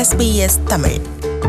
SBS Tamil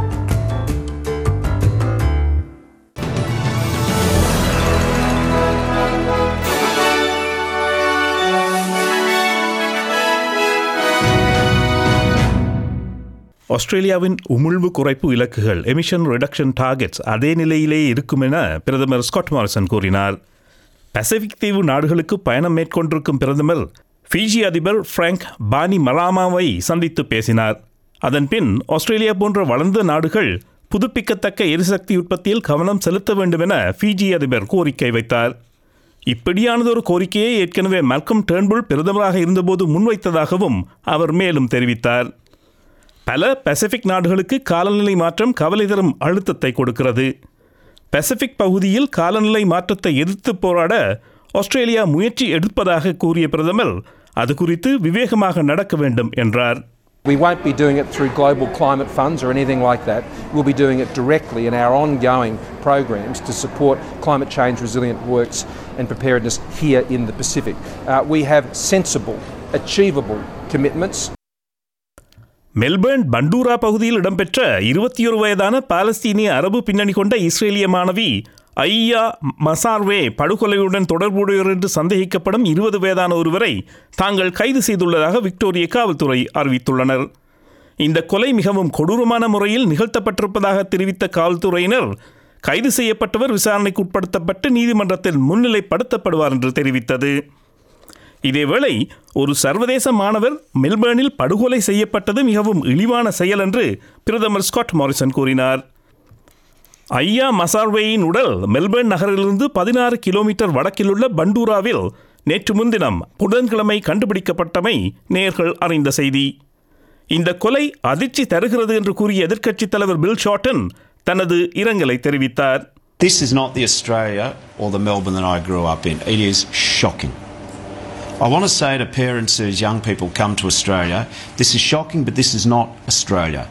ஆஸ்திரேலியாவின் உமிழ்வு குறைப்பு இலக்குகள் எமிஷன் ரிடக்ஷன் டார்கெட்ஸ் அதே நிலையிலேயே இருக்கும் என பிரதமர் ஸ்காட் மாரிசன் கூறினார் பசிபிக் தீவு நாடுகளுக்கு பயணம் மேற்கொண்டிருக்கும் பிரதமர் ஃபிஜி அதிபர் பிராங்க் பானி மலாமாவை சந்தித்து பேசினார் அதன்பின் ஆஸ்திரேலியா போன்ற வளர்ந்த நாடுகள் புதுப்பிக்கத்தக்க எரிசக்தி உற்பத்தியில் கவனம் செலுத்த வேண்டும் என ஃபிஜி அதிபர் கோரிக்கை வைத்தார் இப்படியானதொரு கோரிக்கையை ஏற்கனவே மல்கம் டேர்ன்புல் பிரதமராக இருந்தபோது முன்வைத்ததாகவும் அவர் மேலும் தெரிவித்தார் பல பசிபிக் நாடுகளுக்கு காலநிலை மாற்றம் கவலை தரும் அழுத்தத்தை கொடுக்கிறது பசிபிக் பகுதியில் காலநிலை மாற்றத்தை எதிர்த்து போராட ஆஸ்திரேலியா முயற்சி எடுப்பதாக கூறிய பிரதமர் அது குறித்து விவேகமாக நடக்க வேண்டும் என்றார் We won't be doing it through global climate funds or anything like that. We'll be doing it directly in our ongoing programs to support climate change resilient works and preparedness here in the Pacific. Uh, we have sensible, achievable commitments Melbourne Bundoora பகுதியில் இடம்பெற்ற இருபத்தி ஒரு வயதான பாலஸ்தீனிய அரபு பின்னணி கொண்ட இஸ்ரேலிய மாணவி ஐயா மசார்வே படுகொலையுடன் தொடர்புடையவர் என்று சந்தேகிக்கப்படும் இருபது வயதான ஒருவரை தாங்கள் கைது செய்துள்ளதாக விக்டோரிய காவல்துறை அறிவித்துள்ளனர் இந்த கொலை மிகவும் கொடூரமான முறையில் நிகழ்த்தப்பட்டிருப்பதாக தெரிவித்த காவல்துறையினர் கைது செய்யப்பட்டவர் விசாரணைக்கு உட்படுத்தப்பட்டு நீதிமன்றத்தில் முன்னிலைப்படுத்தப்படுவார் என்று தெரிவித்தது இதேவேளை ஒரு சர்வதேச மாணவர் மெல்பர்னில் படுகொலை செய்யப்பட்டது மிகவும் இழிவான செயல் என்று பிரதமர் ஸ்காட் மாரிசன் கூறினார் ஐயா மசார்வேயின் உடல் மெல்பர்ன் நகரிலிருந்து பதினாறு கிலோமீட்டர் வடக்கிலுள்ள பண்டூராவில் நேற்று முன்தினம் புதன்கிழமை கண்டுபிடிக்கப்பட்டமை நேர்கள் அறிந்த செய்தி இந்த கொலை அதிர்ச்சி தருகிறது என்று கூறிய எதிர்க்கட்சித் தலைவர் பில் ஷார்டன் தனது இரங்கலை தெரிவித்தார் This is not the Australia or the Melbourne that I grew up in. It is shocking. I want to say to parents whose young people come to Australia, this is shocking, but this is not Australia.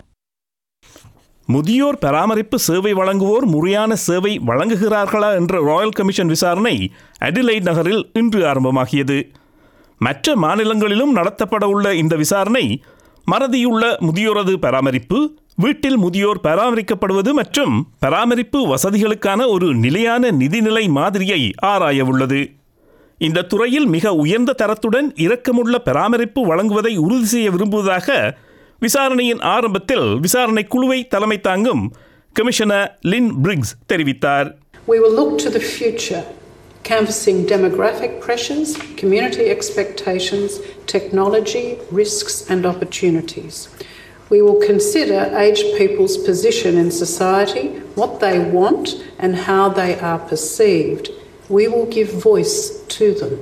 முதியோர் பராமரிப்பு சேவை வழங்குவோர் முறையான சேவை வழங்குகிறார்களா என்ற Royal commission விசாரணை Adelaide நகரில் இன்று ஆரம்பமாகியது மற்ற மாநிலங்களிலும் நடத்தப்பட உள்ள இந்த விசாரணை மறதியுள்ள முதியோரது பராமரிப்பு வீட்டில் முதியோர் பராமரிக்கப்படுவது மற்றும் பராமரிப்பு வசதிகளுக்கான ஒரு நிலையான நிதிநிலை மாதிரியை ஆராய உள்ளது இந்த துறையில் மிக உயர்ந்த தரத்துடன் இரக்கமுள்ள பராமரிப்பு வழங்குவதை உறுதி செய்ய விரும்புவதாக விசாரணையின் ஆரம்பத்தில் விசாரணை குழுவை தலைமை தாங்கும் கமிஷனர் லின் பிரிக்ஸ் தெரிவித்தார் We will look to the future, canvassing demographic pressures, community expectations, technology, risks, and opportunities. We will consider aged people's position in society, what they want, and how they are perceived. We will give voice to them.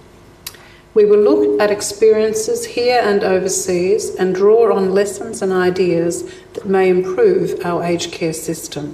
We will look at experiences here and overseas and draw on lessons and ideas that may improve our aged care system.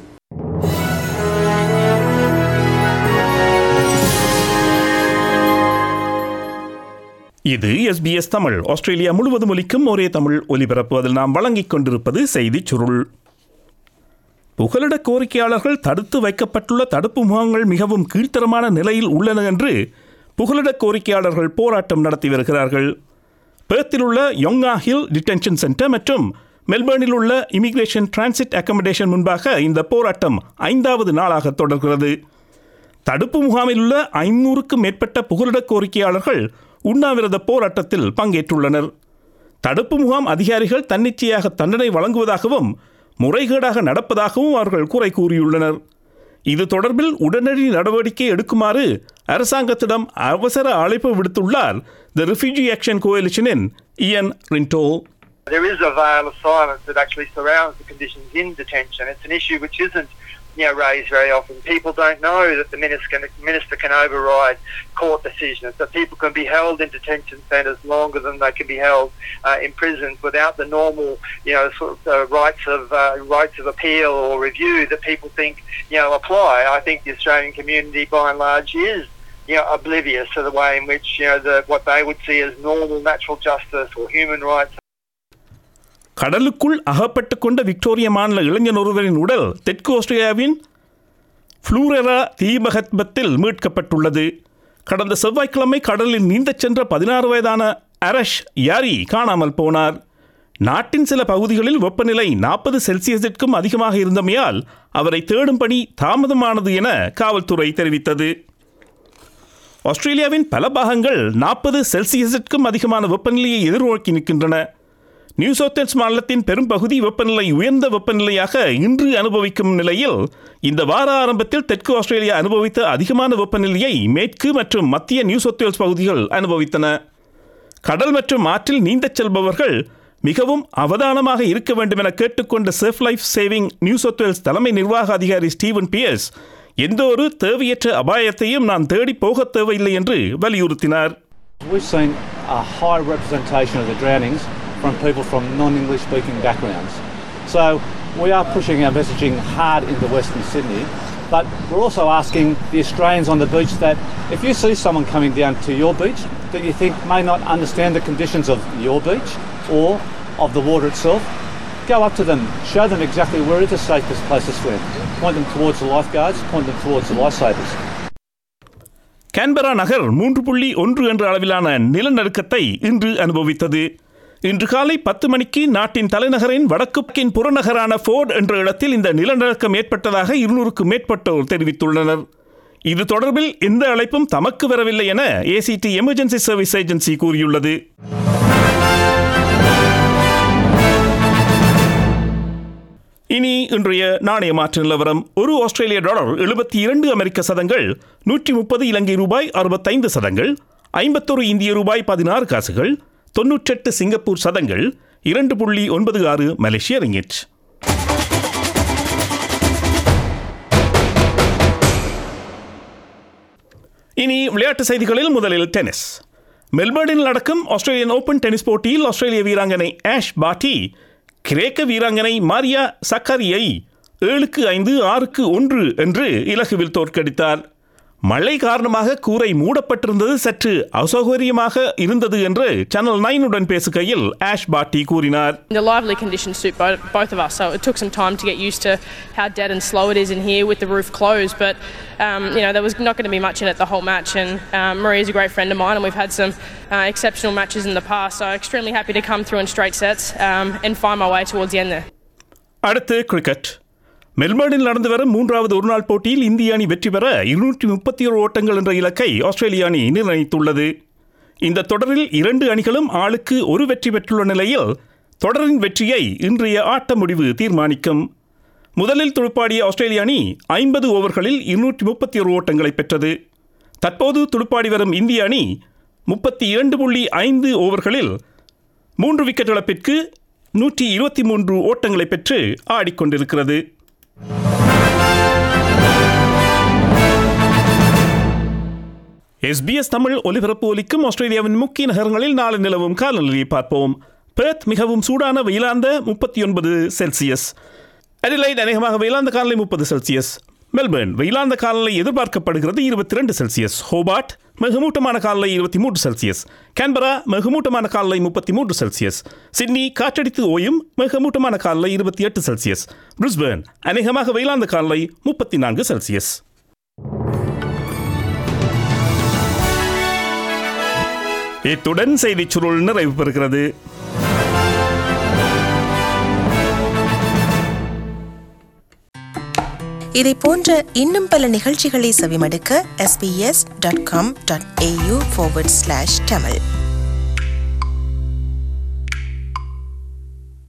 இது SBS Tamil Australia முழுவதும் ஒலிக்கும் ஒரே தமிழ் ஒலிபரப்புவதில் நாம் வழங்கிக் கொண்டிருப்பது செய்திச் சுருள் புகலிட கோரிக்கையாளர்கள் தடுத்து வைக்கப்பட்டுள்ள தடுப்பு முகாம்கள் மிகவும் கீழ்த்தரமான நிலையில் உள்ளன என்று புகலிட கோரிக்கையாளர்கள் போராட்டம் நடத்தி வருகிறார்கள் பேர்த்தில் உள்ள யொங்கா ஹில் டிடென்ஷன் சென்டர் மற்றும் மெல்பர்னில் உள்ள இமிகிரேஷன் டிரான்சிட் அக்கமடேஷன் முன்பாக இந்த போராட்டம் ஐந்தாவது நாளாக தொடர்கிறது தடுப்பு முகாமில் உள்ள ஐநூறுக்கும் மேற்பட்ட புகலிட கோரிக்கையாளர்கள் உண்ணாவிரத போராட்டத்தில் பங்கேற்றுள்ளனர் தடுப்பு முகாம் அதிகாரிகள் தன்னிச்சையாக தண்டனை வழங்குவதாகவும் முறைகேடாக நடப்பதாகவும் அவர்கள் குறை கூறியுள்ளனர் இது தொடர்பில் உடனடி நடவடிக்கை எடுக்குமாறு அரசாங்கத்திடம் அவசர அழைப்பு விடுத்துள்ளார் த ரிஃப்யூஜி ஆக்ஷன் கோயலிஷனின் Ian Rintoul There is a veil of silence that actually surrounds the conditions in detention. It's an issue which isn't you know, raised very often. People don't know that the minister can, minister can override court decisions, that people can be held in detention centres longer than they can be held uh, in prisons without the normal, you know, sort of uh, rights of uh, rights of appeal or review that people think, you know, apply. I think the Australian community, by and large, is you know, oblivious to the way in which you know the, what they would see as normal natural justice or human rights கடலுக்குள் அகப்பட்டு கொண்ட Victoria மாநில இளைஞன் ஒருவரின் உடல் தெற்கு ஆஸ்திரேலியாவின் ஃப்ளூரெரா தீபகற்பத்தில் மீட்கப்பட்டுள்ளது கடந்த செவ்வாய்க்கிழமை கடலில் நீந்தச் சென்ற பதினாறு வயதான அரஷ் யாரி காணாமல் போனார் நாட்டின் சில பகுதிகளில் வெப்பநிலை நாற்பது செல்சியஸிற்கும் அதிகமாக இருந்தமையால் அவரை தேடும் பணி தாமதமானது என காவல்துறை தெரிவித்தது ஆஸ்திரேலியாவின் பல பாகங்கள் நாற்பது செல்சியஸிற்கும் அதிகமான வெப்பநிலையை எதிர்நோக்கி நிற்கின்றன நியூ சவுத் மாநிலத்தின் பெரும்பகுதி வெப்பநிலை உயர்ந்த வெப்பநிலையாக இன்று அனுபவிக்கும் நிலையில் இந்த வார ஆரம்பத்தில் தெற்கு ஆஸ்திரேலியா அனுபவித்த அதிகமான வெப்பநிலையை மேற்கு மற்றும் மத்திய நியூ சவுத் வேல்ஸ் பகுதிகள் அனுபவித்தன கடல் மற்றும் ஆற்றில் நீந்தச் செல்பவர்கள் மிகவும் அவதானமாக இருக்க வேண்டும் என கேட்டுக்கொண்ட surf life saving New South Wales தலைமை நிர்வாக அதிகாரி ஸ்டீவன் பியர்ஸ் எந்த ஒரு தேவையற்ற அபாயத்தையும் நான் தேடி போகத் தேவையில்லை என்று வலியுறுத்தினார் We've seen a high representation of the drownings from people from non-English speaking backgrounds. So we are pushing our messaging hard into Western Sydney, but we're also asking the Australians on the beach that if you see someone coming down to your beach that you think may not understand the conditions of your beach or of the water itself, go up to them, show them exactly where is the safest place to swim. Point them towards the lifeguards, point them towards the lifesavers. Canberra நகர் மூன்று புள்ளி ஒன்று என்ற அளவிலான நிலநடுக்கத்தை இன்று அனுபவித்தது இன்று காலை பத்து மணிக்கு நாட்டின் தலைநகரின் வடக்குக்கின் புறநகரான ஃபோர்ட் என்ற இடத்தில் இந்த நிலநடுக்கம் ஏற்பட்டதாக இருநூறுக்கும் மேற்பட்டோர் தெரிவித்துள்ளனர் இது தொடர்பில் எந்த அழைப்பும் தமக்கு வரவில்லை என ஏசிடி எமர்ஜென்சி சர்வீஸ் ஏஜென்சி கூறியுள்ளது இனி இன்றைய நாணய மாற்று நிலவரம் ஒரு ஆஸ்திரேலிய டாலர் எழுபத்தி இரண்டு அமெரிக்க சதங்கள் நூற்றி முப்பது இலங்கை ரூபாய் அறுபத்தைந்து சதங்கள் ஐம்பத்தொரு இந்திய ரூபாய் பதினாறு காசுகள் தொன்னூற்றெட்டு சிங்கப்பூர் சதங்கள் இரண்டு புள்ளி ஒன்பது ஆறு மலேசிய ரிங்கிட் இனி விளையாட்டு செய்திகளில் முதலில் டென்னிஸ் மெல்பர்னில் நடக்கும் ஆஸ்திரேலியன் ஓபன் டென்னிஸ் போட்டியில் ஆஸ்திரேலிய வீராங்கனை ஆஷ் பாட்டி கிரேக்க வீராங்கனை மாரியா சக்கரியை ஏழுக்கு ஐந்து ஆறுக்கு ஒன்று என்று இலகுவில் தோற்கடித்தார் மழை காரணமாக கூரை மூடப்பட்டிருந்தது சற்று அசௌகரியமாக இருந்தது என்று சேனல் நைனுடன் பேசுகையில் ஆஷ் பாட்டி கூறினார் The lively conditions suit both, both of us, so it took some time to get used to how dead and slow it is in here with the roof closed. But um, you know there was not going to be much in it the whole match, and um, Maria's a great friend of mine, and we've had some uh, exceptional matches in the past. So extremely happy to come through in straight sets um, and find my way towards the end there. அடுத்து cricket மெல்பர்னில் நடந்து வரும் மூன்றாவது ஒருநாள் போட்டியில் இந்திய அணி வெற்றி பெற இருநூற்றி முப்பத்தி ஒரு ஓட்டங்கள் என்ற இலக்கை ஆஸ்திரேலிய அணி நிர்ணயித்துள்ளது இந்த தொடரில் இரண்டு அணிகளும் ஆளுக்கு ஒரு வெற்றி பெற்றுள்ள நிலையில் தொடரின் வெற்றியை இன்றைய ஆட்ட முடிவு தீர்மானிக்கும் முதலில் துடுப்பாடிய ஆஸ்திரேலிய அணி ஐம்பது ஓவர்களில் இருநூற்றி முப்பத்தி ஒரு ஓட்டங்களை பெற்றது தற்போது துடுப்பாடி வரும் இந்திய அணி முப்பத்தி இரண்டு புள்ளி ஐந்து ஓவர்களில் மூன்று விக்கெட் இழப்பிற்கு நூற்றி இருபத்தி மூன்று ஓட்டங்களை பெற்று ஆடிக்கொண்டிருக்கிறது எஸ்பிஎஸ் தமிழ் ஒலிபரப்பு ஒலிக்கும் ஆஸ்திரேலியாவின் முக்கிய நகரங்களில் நாளை நிலவும் காலநிலையை பார்ப்போம் பெர்த் மிகவும் சூடான வெயிலாந்த முப்பத்தி ஒன்பது செல்சியஸ் அடிலைட் அநேகமாக வெயிலாந்த காலநிலை முப்பது செல்சியஸ் மெல்பர்ன் வெயிலாந்த காலநிலை எதிர்பார்க்கப்படுகிறது இருபத்தி ரெண்டு செல்சியஸ் ஹோபார்ட் மிகமூட்டமான காலநிலை இருபத்தி மூன்று செல்சியஸ் கேன்பரா மிகமூட்டமான காலநிலை முப்பத்தி மூன்று செல்சியஸ் சிட்னி காற்றடித்து ஓயும் மிகமூட்டமான காலநிலை இருபத்தி எட்டு செல்சியஸ் பிரிஸ்பர்ன் அநேகமாக வெயிலாந்த காலநிலை முப்பத்தி நான்கு செல்சியஸ் இத்துடன் செய்திச் சுருள் நிறைவு பெறுகிறது இதை போன்ற இன்னும் பல நிகழ்ச்சிகளை செவிமடுக்க sbs.com.au forward slash tamil